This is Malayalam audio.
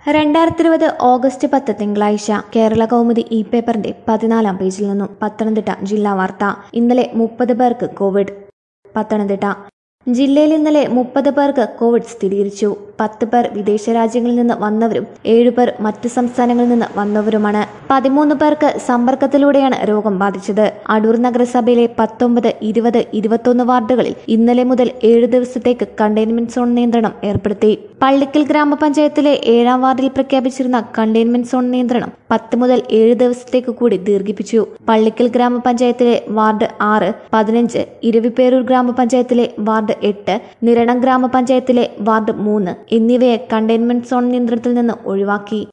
രണ്ടായിരത്തി ഇരുപത് ഓഗസ്റ്റ് പത്ത് തിങ്കളാഴ്ച കേരള കൗമുദി ഇ പേപ്പറിന്റെ പതിനാലാം പേജിൽ നിന്നും പത്തനംതിട്ട ജില്ലാ വാർത്ത ഇന്നലെ മുപ്പത് പേർക്ക് കോവിഡ് പത്തനംതിട്ട ജില്ലയിൽ ഇന്നലെ മുപ്പത് പേർക്ക് കോവിഡ് സ്ഥിരീകരിച്ചു പത്ത് പേർ വിദേശ രാജ്യങ്ങളിൽ നിന്ന് വന്നവരും ഏഴുപേർ മറ്റ് സംസ്ഥാനങ്ങളിൽ നിന്ന് വന്നവരുമാണ് പതിമൂന്ന് പേർക്ക് സമ്പർക്കത്തിലൂടെയാണ് രോഗം ബാധിച്ചത് അടൂർ നഗരസഭയിലെ പത്തൊമ്പത് ഇരുപത് ഇരുപത്തൊന്ന് വാർഡുകളിൽ ഇന്നലെ മുതൽ ഏഴ് ദിവസത്തേക്ക് കണ്ടെയ്ൻമെന്റ് സോൺ നിയന്ത്രണം ഏർപ്പെടുത്തി പള്ളിക്കൽ ഗ്രാമപഞ്ചായത്തിലെ ഏഴാം വാർഡിൽ പ്രഖ്യാപിച്ചിരുന്ന കണ്ടെയ്ൻമെന്റ് സോൺ നിയന്ത്രണം പത്ത് മുതൽ ഏഴ് ദിവസത്തേക്ക് കൂടി ദീർഘിപ്പിച്ചു പള്ളിക്കൽ ഗ്രാമപഞ്ചായത്തിലെ വാർഡ് ആറ് പതിനഞ്ച് ഇരവിപ്പേരൂർ ഗ്രാമപഞ്ചായത്തിലെ വാർഡ് എട്ട് നിരണം ഗ്രാമപഞ്ചായത്തിലെ വാർഡ് മൂന്ന് എന്നിവയെ കണ്ടെയ്ൻമെന്റ് സോൺ നിയന്ത്രണത്തിൽ നിന്ന് ഒഴിവാക്കി